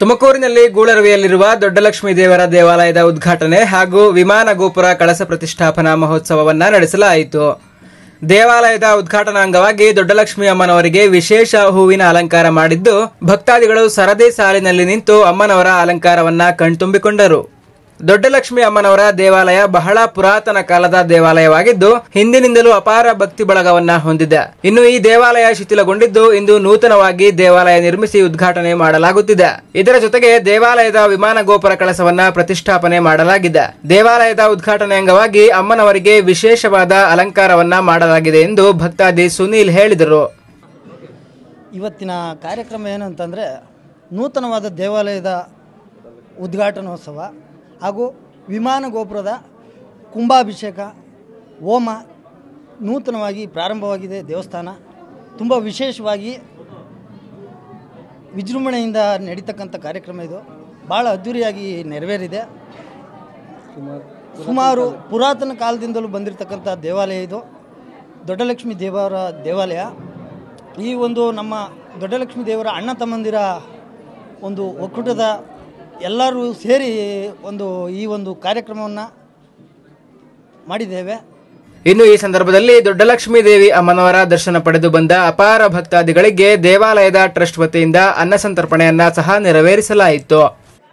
ತುಮಕೂರಿನಲ್ಲಿ ಗೂಳರವಿಯಲ್ಲಿರುವ ದೊಡ್ಡಲಕ್ಷ್ಮೀ ದೇವರ ದೇವಾಲಯದ ಉದ್ಘಾಟನೆ ಹಾಗೂ ವಿಮಾನ ಗೋಪುರ ಕಳಸ ಪ್ರತಿಷ್ಠಾಪನಾ ಮಹೋತ್ಸವವನ್ನ ನಡೆಸಲಾಯಿತು ದೇವಾಲಯದ ಉದ್ಘಾಟನಾ ಅಂಗವಾಗಿ ದೊಡ್ಡಲಕ್ಷ್ಮಿ ಅಮ್ಮನವರಿಗೆ ವಿಶೇಷ ಹೂವಿನ ಅಲಂಕಾರ ಮಾಡಿದ್ದು ಭಕ್ತಾದಿಗಳು ಸರದಿ ಸಾಲಿನಲ್ಲಿ ನಿಂತು ಅಮ್ಮನವರ ಅಲಂಕಾರವನ್ನ ಕಣ್ತುಂಬಿಕೊಂಡರು ದೊಡ್ಡಲಕ್ಷ್ಮಿ ಅಮ್ಮನವರ ದೇವಾಲಯ ಬಹಳ ಪುರಾತನ ಕಾಲದ ದೇವಾಲಯವಾಗಿದ್ದು ಹಿಂದಿನಿಂದಲೂ ಅಪಾರ ಭಕ್ತಿ ಬಳಗವನ್ನ ಹೊಂದಿದೆ ಇನ್ನು ಈ ದೇವಾಲಯ ಶಿಥಿಲಗೊಂಡಿದ್ದು ಇಂದು ನೂತನವಾಗಿ ದೇವಾಲಯ ನಿರ್ಮಿಸಿ ಉದ್ಘಾಟನೆ ಮಾಡಲಾಗುತ್ತಿದೆ ಇದರ ಜೊತೆಗೆ ದೇವಾಲಯದ ವಿಮಾನ ಗೋಪುರ ಕಳಸವನ್ನ ಪ್ರತಿಷ್ಠಾಪನೆ ಮಾಡಲಾಗಿದೆ ದೇವಾಲಯದ ಉದ್ಘಾಟನೆ ಅಂಗವಾಗಿ ಅಮ್ಮನವರಿಗೆ ವಿಶೇಷವಾದ ಅಲಂಕಾರವನ್ನ ಮಾಡಲಾಗಿದೆ ಎಂದು ಭಕ್ತಾದಿ ಸುನೀಲ್ ಹೇಳಿದರು ಇವತ್ತಿನ ಕಾರ್ಯಕ್ರಮ ಏನು ಅಂತಂದರೆ ನೂತನವಾದ ದೇವಾಲಯದ ಉದ್ಘಾಟನೋತ್ಸವ ಹಾಗೂ ವಿಮಾನ ಗೋಪುರದ ಕುಂಭಾಭಿಷೇಕ ಹೋಮ ನೂತನವಾಗಿ ಪ್ರಾರಂಭವಾಗಿದೆ ದೇವಸ್ಥಾನ ತುಂಬ ವಿಶೇಷವಾಗಿ ವಿಜೃಂಭಣೆಯಿಂದ ನಡೀತಕ್ಕಂಥ ಕಾರ್ಯಕ್ರಮ ಇದು ಭಾಳ ಅದ್ಧೂರಿಯಾಗಿ ನೆರವೇರಿದೆ ಸುಮಾರು ಪುರಾತನ ಕಾಲದಿಂದಲೂ ಬಂದಿರತಕ್ಕಂಥ ದೇವಾಲಯ ಇದು ದೊಡ್ಡಲಕ್ಷ್ಮಿ ದೇವರ ದೇವಾಲಯ ಈ ಒಂದು ನಮ್ಮ ದೊಡ್ಡಲಕ್ಷ್ಮಿ ದೇವರ ಅಣ್ಣ ತಮ್ಮಂದಿರ ಒಂದು ಒಕ್ಕೂಟದ ಎಲ್ಲರೂ ಸೇರಿ ಒಂದು ಈ ಒಂದು ಕಾರ್ಯಕ್ರಮವನ್ನು ಮಾಡಿದ್ದೇವೆ ಇನ್ನು ಈ ಸಂದರ್ಭದಲ್ಲಿ ದೊಡ್ಡಲಕ್ಷ್ಮೀ ದೇವಿ ಅಮ್ಮನವರ ದರ್ಶನ ಪಡೆದು ಬಂದ ಅಪಾರ ಭಕ್ತಾದಿಗಳಿಗೆ ದೇವಾಲಯದ ಟ್ರಸ್ಟ್ ವತಿಯಿಂದ ಅನ್ನ ಸಂತರ್ಪಣೆಯನ್ನ ಸಹ ನೆರವೇರಿಸಲಾಯಿತು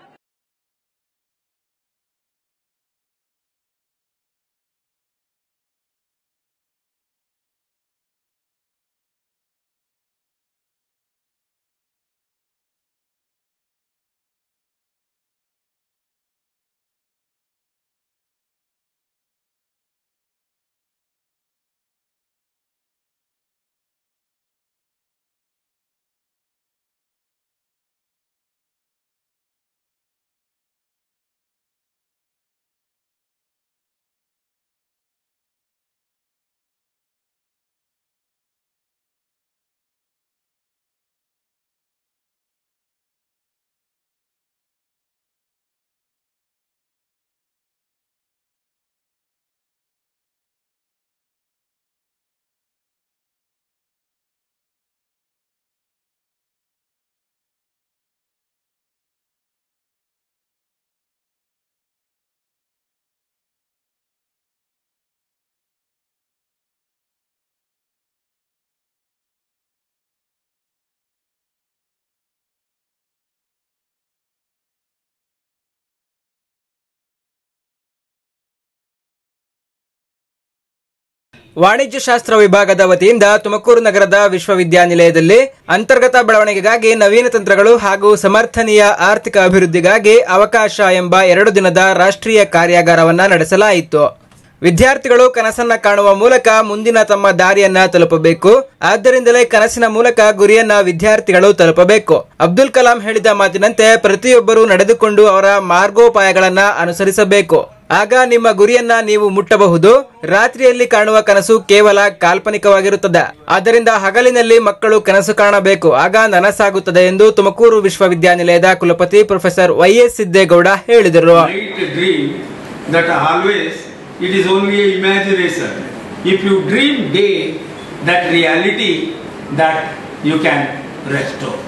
ವಾಣಿಜ್ಯ ಶಾಸ್ತ್ರ ವಿಭಾಗದ ವತಿಯಿಂದ ತುಮಕೂರು ನಗರದ ವಿಶ್ವವಿದ್ಯಾನಿಲಯದಲ್ಲಿ ಅಂತರ್ಗತ ಬೆಳವಣಿಗೆಗಾಗಿ ನವೀನ ತಂತ್ರಗಳು ಹಾಗೂ ಸಮರ್ಥನೀಯ ಆರ್ಥಿಕ ಅಭಿವೃದ್ಧಿಗಾಗಿ ಅವಕಾಶ ಎಂಬ ಎರಡು ದಿನದ ರಾಷ್ಟ್ರೀಯ ಕಾರ್ಯಾಗಾರವನ್ನ ನಡೆಸಲಾಯಿತು ವಿದ್ಯಾರ್ಥಿಗಳು ಕನಸನ್ನ ಕಾಣುವ ಮೂಲಕ ಮುಂದಿನ ತಮ್ಮ ದಾರಿಯನ್ನ ತಲುಪಬೇಕು ಆದ್ದರಿಂದಲೇ ಕನಸಿನ ಮೂಲಕ ಗುರಿಯನ್ನ ವಿದ್ಯಾರ್ಥಿಗಳು ತಲುಪಬೇಕು ಅಬ್ದುಲ್ ಕಲಾಂ ಹೇಳಿದ ಮಾತಿನಂತೆ ಪ್ರತಿಯೊಬ್ಬರೂ ನಡೆದುಕೊಂಡು ಅವರ ಮಾರ್ಗೋಪಾಯಗಳನ್ನ ಅನುಸರಿಸಬೇಕು ಆಗ ನಿಮ್ಮ ಗುರಿಯನ್ನ ನೀವು ಮುಟ್ಟಬಹುದು ರಾತ್ರಿಯಲ್ಲಿ ಕಾಣುವ ಕನಸು ಕೇವಲ ಕಾಲ್ಪನಿಕವಾಗಿರುತ್ತದೆ ಆದ್ದರಿಂದ ಹಗಲಿನಲ್ಲಿ ಮಕ್ಕಳು ಕನಸು ಕಾಣಬೇಕು ಆಗ ನನಸಾಗುತ್ತದೆ ಎಂದು ತುಮಕೂರು ವಿಶ್ವವಿದ್ಯಾನಿಲಯದ ಕುಲಪತಿ ಪ್ರೊಫೆಸರ್ ವೈಎಸ್ ಸಿದ್ದೇಗೌಡ ಹೇಳಿದರು night dream that always it is only a imagination. If you dream day, that reality that you can restore.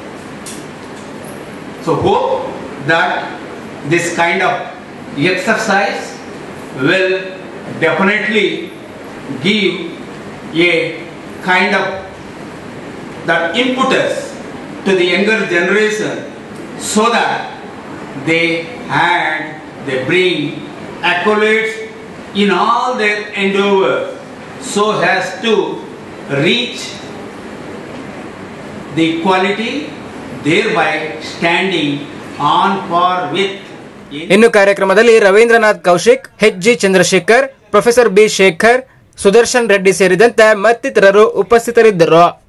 So hope that this kind of exercise will definitely give a kind of that impetus to the younger generation so that they had they bring accolades in all their endeavor so as to reach the equality thereby standing on par with any ಇನ್ನು ಕಾರ್ಯಕ್ರಮದಲ್ಲಿ Ravindranath Kaushik H G Chandrashekar professor B Shekar Sudarshan Reddy ಸೇರಿದಂತೆ ಮತ್ತಿತರರು ಉಪಸ್ಥಿತರಿದ್ದರು